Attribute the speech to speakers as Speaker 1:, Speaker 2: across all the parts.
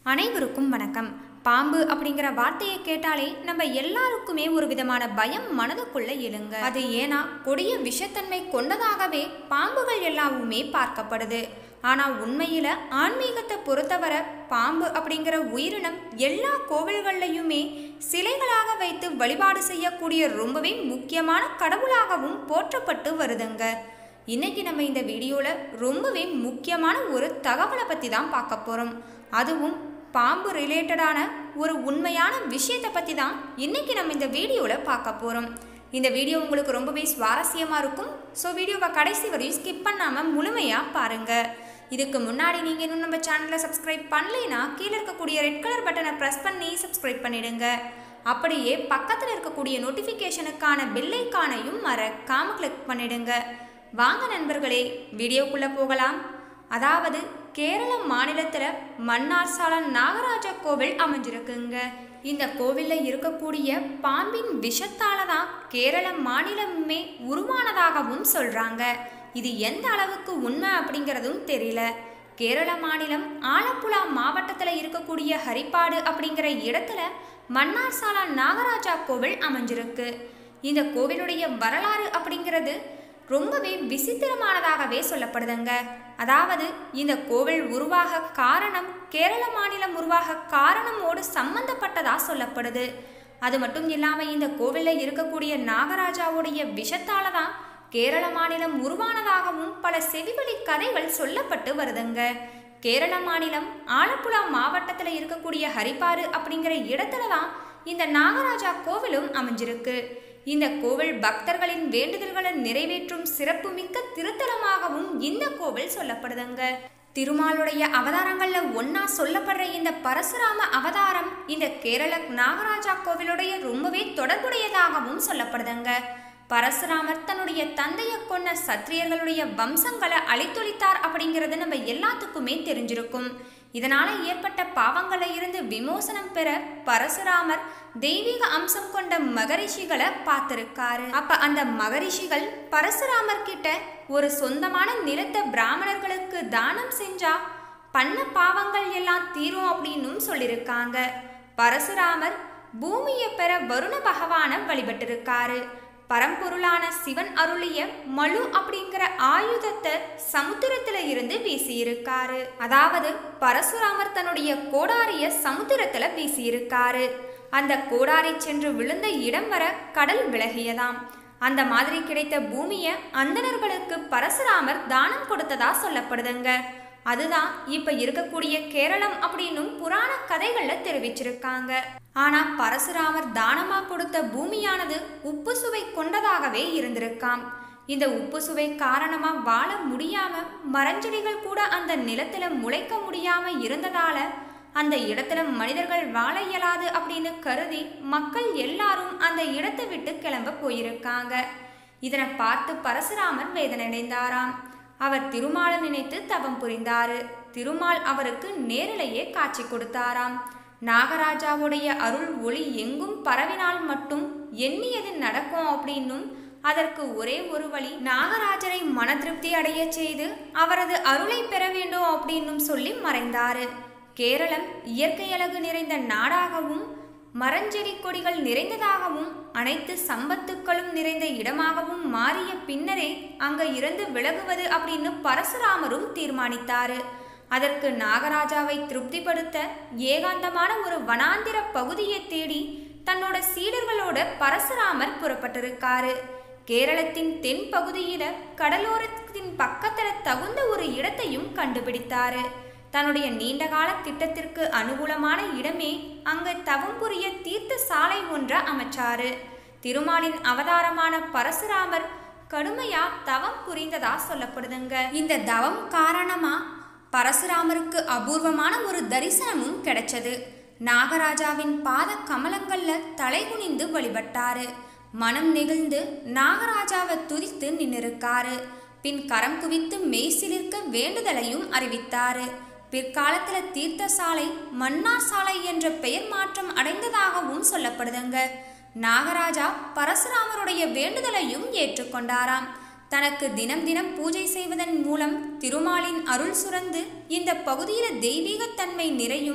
Speaker 1: அனைவருக்கும் வணக்கம் பாம்பு அப்படிங்கிற வார்த்தையை கேட்டாலே நம்ம எல்லாருக்குமே ஒரு விதமான பயம் மனதுக்குள்ள எழுங்க அது ஏன்னா கொடிய விஷத்தன்மை கொண்டதாகவே பாம்புகள் எல்லாவுமே பார்க்கப்படுது ஆனா உண்மையில ஆன்மீகத்தை பொறுத்தவரை பாம்பு அப்படிங்கிற உயிரினம் எல்லா கோவில்கள்லையுமே சிலைகளாக வைத்து வழிபாடு செய்யக்கூடிய ரொம்பவே முக்கியமான கடவுளாகவும் போற்றப்பட்டு வருதுங்க இன்னைக்கு நம்ம இந்த வீடியோவில் ரொம்பவே முக்கியமான ஒரு தகவலை பற்றி தான் பார்க்க போகிறோம் அதுவும் பாம்பு ரிலேட்டடான ஒரு உண்மையான விஷயத்தை பற்றி தான் இன்னைக்கு நம்ம இந்த வீடியோவில் பார்க்க போகிறோம் இந்த வீடியோ உங்களுக்கு ரொம்பவே சுவாரஸ்யமாக இருக்கும் ஸோ வீடியோவை கடைசி வரையும் ஸ்கிப் பண்ணாமல் முழுமையாக பாருங்கள் இதுக்கு முன்னாடி நீங்கள் இன்னும் நம்ம சேனலை சப்ஸ்கிரைப் பண்ணலைன்னா கீழே இருக்கக்கூடிய ரெட் கலர் பட்டனை ப்ரெஸ் பண்ணி சப்ஸ்கிரைப் பண்ணிடுங்க அப்படியே பக்கத்தில் இருக்கக்கூடிய நோட்டிஃபிகேஷனுக்கான பெல்லைக்கானையும் மறக்காம கிளிக் பண்ணிடுங்க வாங்க நண்பர்களே வீடியோக்குள்ளே போகலாம் அதாவது கேரள மாநிலத்தில் மன்னார்சாலம் நாகராஜ கோவில் அமைஞ்சிருக்குங்க இந்த கோவிலில் இருக்கக்கூடிய பாம்பின் விஷத்தால தான் கேரள மாநிலமே உருவானதாகவும் சொல்கிறாங்க இது எந்த அளவுக்கு உண்மை அப்படிங்கிறதும் தெரியல கேரள மாநிலம் ஆலப்புழா மாவட்டத்தில் இருக்கக்கூடிய ஹரிப்பாடு அப்படிங்கிற இடத்துல மன்னார்சாலா நாகராஜா கோவில் அமைஞ்சிருக்கு இந்த கோவிலுடைய வரலாறு அப்படிங்கிறது ரொம்பவே விசித்திரமானதாகவே சொல்லப்படுதுங்க அதாவது இந்த கோவில் உருவாக காரணம் கேரள மாநிலம் உருவாக காரணமோடு சம்பந்தப்பட்டதா சொல்லப்படுது அது மட்டும் இல்லாமல் இந்த கோவிலில் இருக்கக்கூடிய நாகராஜாவுடைய விஷத்தால தான் கேரள மாநிலம் உருவானதாகவும் பல செவிவழி கதைகள் சொல்லப்பட்டு வருதுங்க கேரள மாநிலம் ஆலப்புழா மாவட்டத்தில் இருக்கக்கூடிய ஹரிப்பாறு அப்படிங்கிற இடத்துல தான் இந்த நாகராஜா கோவிலும் அமைஞ்சிருக்கு இந்த கோவில் பக்தர்களின் வேண்டுதல்களை நிறைவேற்றும் சிறப்புமிக்க திருத்தலமாகவும் இந்த கோவில் சொல்லப்படுதுங்க திருமாலுடைய அவதாரங்கள்ல ஒன்னா சொல்லப்படுற இந்த பரசுராம அவதாரம் இந்த கேரள நாகராஜா கோவிலுடைய ரொம்பவே தொடர்புடையதாகவும் சொல்லப்படுதுங்க பரசுராமர் தன்னுடைய தந்தையை கொன்ன சத்திரியர்களுடைய வம்சங்களை அழித்தொழித்தார் அப்படிங்கிறது நம்ம எல்லாத்துக்குமே தெரிஞ்சிருக்கும் இதனால ஏற்பட்ட பாவங்களை இருந்து விமோசனம் பெற பரசுராமர் தெய்வீக அம்சம் கொண்ட மகரிஷிகளை பார்த்திருக்காரு அப்ப அந்த மகரிஷிகள் பரசுராமர் கிட்ட ஒரு சொந்தமான நிலத்தை பிராமணர்களுக்கு தானம் செஞ்சா பண்ண பாவங்கள் எல்லாம் தீரும் அப்படின்னும் சொல்லியிருக்காங்க பரசுராமர் பூமியை பெற வருண பகவான வழிபட்டிருக்காரு பரம்பொருளான சிவன் அருளிய மலு அப்படிங்கிற ஆயுதத்தை சமுத்திரத்துல இருந்து வீசியிருக்காரு அதாவது பரசுராமர் தன்னுடைய கோடாரிய சமுத்திரத்துல வீசியிருக்காரு அந்த கோடாரி சென்று விழுந்த இடம் வர கடல் விலகியதாம் அந்த மாதிரி கிடைத்த பூமியை அந்தணர்களுக்கு பரசுராமர் தானம் கொடுத்ததா சொல்லப்படுதுங்க அதுதான் இப்ப இருக்கக்கூடிய கேரளம் அப்படின்னும் புராண கதைகள்ல தெரிவிச்சிருக்காங்க ஆனா பரசுராமர் தானமா கொடுத்த பூமியானது உப்பு சுவை கொண்டதாகவே இருந்திருக்காம் இந்த உப்பு சுவை காரணமா வாழ முடியாம மரஞ்செடிகள் கூட அந்த நிலத்துல முளைக்க முடியாம இருந்ததால அந்த இடத்துல மனிதர்கள் வாழ இயலாது அப்படின்னு கருதி மக்கள் எல்லாரும் அந்த இடத்தை விட்டு கிளம்ப போயிருக்காங்க இதனை பார்த்து பரசுராமர் வேதனையடைந்தாராம் அவர் திருமாலை நினைத்து தவம் புரிந்தாரு திருமால் அவருக்கு நேரிலேயே காட்சி கொடுத்தாராம் நாகராஜாவுடைய அருள் ஒளி எங்கும் பரவினால் மட்டும் எண்ணியது நடக்கும் அப்படின்னும் அதற்கு ஒரே ஒரு வழி நாகராஜரை மன திருப்தி அடைய செய்து அவரது அருளை பெற வேண்டும் அப்படின்னும் சொல்லி மறைந்தாரு கேரளம் இயற்கை அழகு நிறைந்த நாடாகவும் மரஞ்செடி கொடிகள் நிறைந்ததாகவும் அனைத்து சம்பத்துக்களும் நிறைந்த இடமாகவும் மாறிய பின்னரே அங்க இருந்து விலகுவது அப்படின்னு பரசுராமரும் தீர்மானித்தாரு அதற்கு நாகராஜாவை திருப்திப்படுத்த ஏகாந்தமான ஒரு வனாந்திர பகுதியை தேடி தன்னோட சீடர்களோட பரசுராமர் புறப்பட்டிருக்காரு கேரளத்தின் தென் பகுதியில கடலோரத்தின் பக்கத்துல தகுந்த ஒரு இடத்தையும் கண்டுபிடித்தாரு தன்னுடைய நீண்டகால திட்டத்திற்கு அனுகூலமான இடமே அங்க தவம் புரிய தீர்த்த சாலை ஒன்றை அமைச்சாரு திருமாலின் அவதாரமான பரசுராமர் கடுமையா தவம் புரிந்ததா சொல்லப்படுதுங்க இந்த தவம் காரணமா பரசுராமருக்கு அபூர்வமான ஒரு தரிசனமும் கிடைச்சது நாகராஜாவின் பாத கமலங்கள்ல தலைகுனிந்து வழிபட்டாரு மனம் நெகிழ்ந்து நாகராஜாவை துதித்து நின்னிருக்காரு பின் கரம் குவித்து மெய்சிலிருக்க வேண்டுதலையும் அறிவித்தாரு பிற்காலத்துல தீர்த்த சாலை மன்னார் சாலை என்ற பெயர் மாற்றம் அடைந்ததாகவும் சொல்லப்படுதுங்க நாகராஜா பரசுராமருடைய வேண்டுதலையும் ஏற்றுக்கொண்டாராம் தனக்கு தினம் தினம் பூஜை செய்வதன் மூலம் திருமாலின் அருள் சுரந்து இந்த பகுதியில தெய்வீகத்தன்மை நிறையும்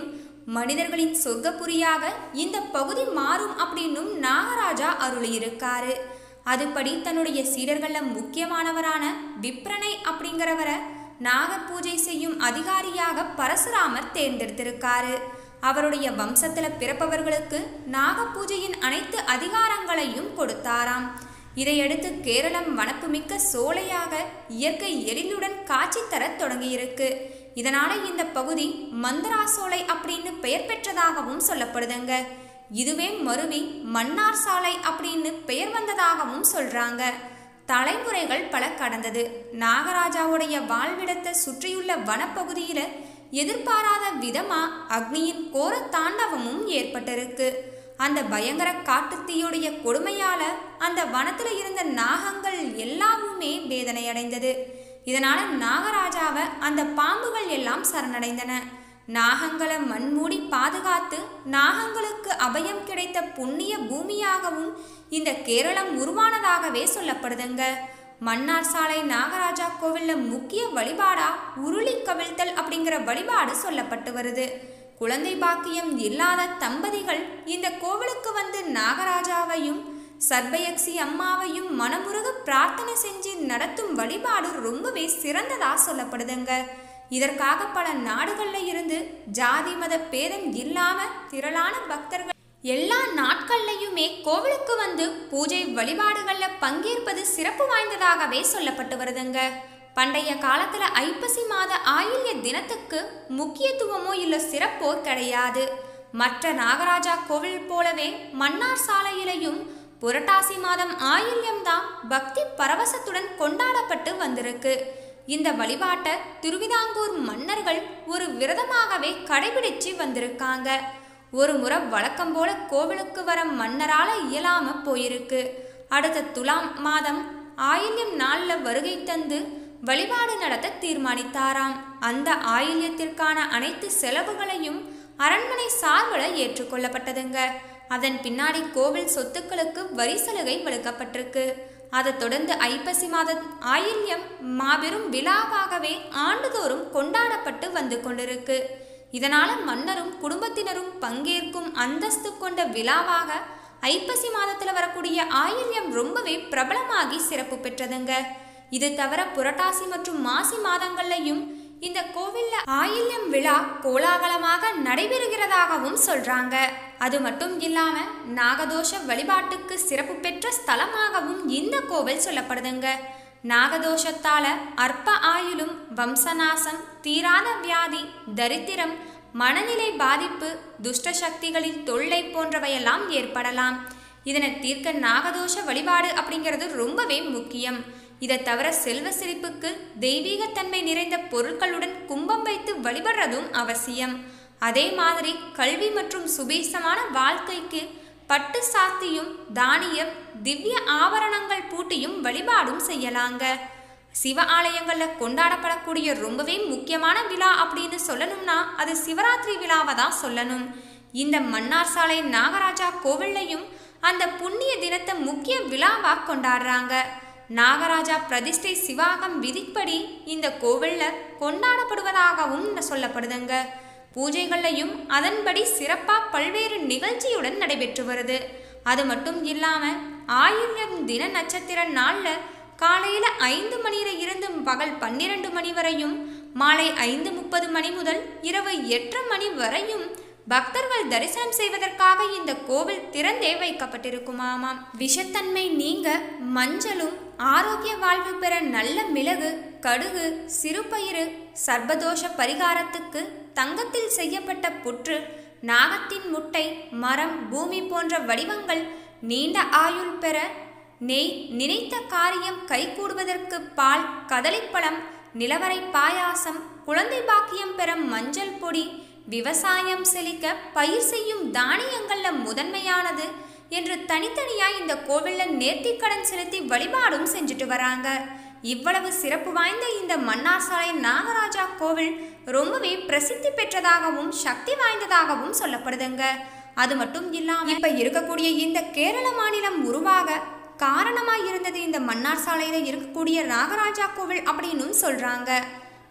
Speaker 1: மனிதர்களின் சொர்க்கபுரியாக இந்த பகுதி மாறும் அப்படின்னும் நாகராஜா அருளியிருக்காரு அதுபடி தன்னுடைய சீடர்கள்ல முக்கியமானவரான விப்ரனை அப்படிங்கிறவரை நாக பூஜை செய்யும் அதிகாரியாக பரசுராமர் தேர்ந்தெடுத்திருக்காரு அவருடைய வம்சத்துல பிறப்பவர்களுக்கு நாக பூஜையின் அனைத்து அதிகாரங்களையும் கொடுத்தாராம் இதையடுத்து கேரளம் வனப்புமிக்க சோலையாக இயற்கை எழிலுடன் காட்சி தரத் தொடங்கியிருக்கு இதனால இந்த பகுதி மந்தராசோலை அப்படின்னு பெயர் பெற்றதாகவும் சொல்லப்படுதுங்க இதுவே மருவி மன்னார் சாலை அப்படின்னு பெயர் வந்ததாகவும் சொல்றாங்க தலைமுறைகள் பல கடந்தது நாகராஜாவுடைய வாழ்விடத்தை சுற்றியுள்ள வனப்பகுதியில எதிர்பாராத விதமா அக்னியின் கோர தாண்டவமும் ஏற்பட்டிருக்கு அந்த பயங்கர காட்டுத்தீயுடைய கொடுமையால அந்த வனத்துல இருந்த நாகங்கள் எல்லாமுமே வேதனை அடைந்தது இதனால நாகராஜாவை அந்த பாம்புகள் எல்லாம் சரணடைந்தன நாகங்களை மண்மூடி பாதுகாத்து நாகங்களுக்கு அபயம் கிடைத்த புண்ணிய பூமியாகவும் இந்த கேரளம் உருவானதாகவே சொல்லப்படுதுங்க மன்னார் சாலை நாகராஜா கோவில்ல முக்கிய வழிபாடா உருளி கவிழ்த்தல் அப்படிங்கிற வழிபாடு சொல்லப்பட்டு வருது குழந்தை பாக்கியம் இல்லாத தம்பதிகள் இந்த கோவிலுக்கு வந்து நாகராஜாவையும் சர்பயக்சி அம்மாவையும் மனமுருக பிரார்த்தனை செஞ்சு நடத்தும் வழிபாடு ரொம்பவே சிறந்ததா சொல்லப்படுதுங்க இதற்காக பல நாடுகள்ல இருந்து ஜாதி மத பேதம் இல்லாம திரளான பக்தர்கள் எல்லா நாட்கள்லையுமே கோவிலுக்கு வந்து பூஜை வழிபாடுகள்ல பங்கேற்பது சிறப்பு வாய்ந்ததாகவே சொல்லப்பட்டு வருதுங்க பண்டைய காலத்துல ஐப்பசி மாத ஆயில்ய தினத்துக்கு முக்கியத்துவமோ இல்ல சிறப்போ கிடையாது மற்ற நாகராஜா கோவில் போலவே மன்னார் சாலையிலையும் புரட்டாசி மாதம் ஆயில்யம்தான் பக்தி பரவசத்துடன் கொண்டாடப்பட்டு வந்திருக்கு இந்த வழிபாட்டை திருவிதாங்கூர் மன்னர்கள் ஒரு விரதமாகவே கடைபிடிச்சு வந்திருக்காங்க ஒரு முறை வழக்கம் போல கோவிலுக்கு வர மன்னரால இயலாம போயிருக்கு அடுத்த துலாம் மாதம் ஆயில்யம் நாள்ல வருகை தந்து வழிபாடு நடத்த தீர்மானித்தாராம் அந்த ஆயில்யத்திற்கான அனைத்து செலவுகளையும் அரண்மனை சார்பில் ஏற்றுக்கொள்ளப்பட்டதுங்க அதன் பின்னாடி கோவில் சொத்துக்களுக்கு வரி சலுகை வழங்கப்பட்டிருக்கு அதைத் தொடர்ந்து ஐப்பசி மாத ஆயில்யம் மாபெரும் விழாவாகவே ஆண்டுதோறும் கொண்டாடப்பட்டு வந்து கொண்டிருக்கு இதனால மன்னரும் குடும்பத்தினரும் பங்கேற்கும் அந்தஸ்து கொண்ட விழாவாக ஐப்பசி மாதத்துல வரக்கூடிய ஆயில்யம் ரொம்பவே பிரபலமாகி சிறப்பு பெற்றதுங்க இது தவிர புரட்டாசி மற்றும் மாசி மாதங்கள்லையும் இந்த கோவில்ல ஆயில்யம் விழா கோலாகலமாக நடைபெறுகிறதாகவும் சொல்றாங்க அது மட்டும் இல்லாம நாகதோஷ வழிபாட்டுக்கு சிறப்பு பெற்ற ஸ்தலமாகவும் இந்த கோவில் சொல்லப்படுதுங்க நாகதோஷத்தால அற்ப ஆயுளும் வம்சநாசம் தீராத வியாதி தரித்திரம் மனநிலை பாதிப்பு துஷ்ட சக்திகளின் தொல்லை போன்றவையெல்லாம் ஏற்படலாம் இதனை தீர்க்க நாகதோஷ வழிபாடு அப்படிங்கிறது ரொம்பவே முக்கியம் இதை தவிர செல்வ செழிப்புக்கு தெய்வீகத்தன்மை நிறைந்த பொருட்களுடன் கும்பம் வைத்து வழிபடுறதும் அவசியம் அதே மாதிரி கல்வி மற்றும் சுபீசமான வாழ்க்கைக்கு பட்டு சாத்தியும் தானியம் திவ்ய ஆபரணங்கள் பூட்டியும் வழிபாடும் செய்யலாங்க சிவ ஆலயங்கள்ல கொண்டாடப்படக்கூடிய ரொம்பவே முக்கியமான விழா அப்படின்னு சொல்லணும்னா அது சிவராத்திரி விழாவை தான் சொல்லணும் இந்த மன்னார் சாலை நாகராஜா கோவில்லையும் அந்த புண்ணிய தினத்தை முக்கிய விழாவா கொண்டாடுறாங்க நாகராஜா பிரதிஷ்டை சிவாகம் விதிப்படி இந்த கோவில்ல கொண்டாடப்படுவதாகவும் சொல்லப்படுதுங்க பூஜைகள்லையும் அதன்படி சிறப்பா பல்வேறு நிகழ்ச்சியுடன் நடைபெற்று வருது அது மட்டும் இல்லாம ஆயில்யம் தின நட்சத்திர நாள்ல காலையில ஐந்து மணியில இருந்து பகல் பன்னிரண்டு மணி வரையும் மாலை ஐந்து முப்பது மணி முதல் இரவு எட்டரை மணி வரையும் பக்தர்கள் தரிசனம் செய்வதற்காக இந்த கோவில் திறந்தே வைக்கப்பட்டிருக்குமாமாம் விஷத்தன்மை நீங்க மஞ்சளும் ஆரோக்கிய வாழ்வு பெற நல்ல மிளகு கடுகு சிறுபயிறு சர்பதோஷ பரிகாரத்துக்கு தங்கத்தில் செய்யப்பட்ட புற்று நாகத்தின் முட்டை மரம் பூமி போன்ற வடிவங்கள் நீண்ட ஆயுள் பெற நெய் நினைத்த காரியம் கைகூடுவதற்கு பால் கதளிப்பழம் நிலவரை பாயாசம் குழந்தை பாக்கியம் பெற மஞ்சள் பொடி விவசாயம் செழிக்க பயிர் செய்யும் தானியங்கள்ல முதன்மையானது என்று தனித்தனியாய் இந்த கோவில்ல நேர்த்திக்கடன் செலுத்தி வழிபாடும் செஞ்சுட்டு வராங்க இவ்வளவு சிறப்பு வாய்ந்த இந்த மன்னார் சாலை நாகராஜா கோவில் ரொம்பவே பிரசித்தி பெற்றதாகவும் சக்தி வாய்ந்ததாகவும் சொல்லப்படுதுங்க அது மட்டும் இல்லாம இப்ப இருக்கக்கூடிய இந்த கேரள மாநிலம் உருவாக காரணமா இருந்தது இந்த மன்னார் சாலையில இருக்கக்கூடிய நாகராஜா கோவில் அப்படின்னும் சொல்றாங்க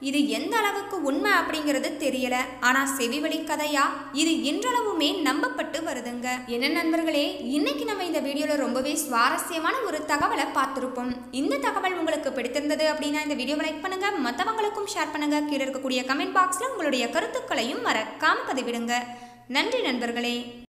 Speaker 1: இது எந்த அளவுக்கு உண்மை அப்படிங்கிறது தெரியல ஆனா செவிவழி கதையா இது இன்றளவுமே நம்பப்பட்டு வருதுங்க என்ன நண்பர்களே இன்னைக்கு நம்ம இந்த வீடியோல ரொம்பவே சுவாரஸ்யமான ஒரு தகவலை பார்த்திருப்போம் இந்த தகவல் உங்களுக்கு பிடித்திருந்தது அப்படின்னா இந்த வீடியோவை லைக் பண்ணுங்க மற்றவங்களுக்கும் ஷேர் பண்ணுங்க கீழே இருக்கக்கூடிய கமெண்ட் பாக்ஸ்ல உங்களுடைய கருத்துக்களையும் மறக்காம பதிவிடுங்க நன்றி நண்பர்களே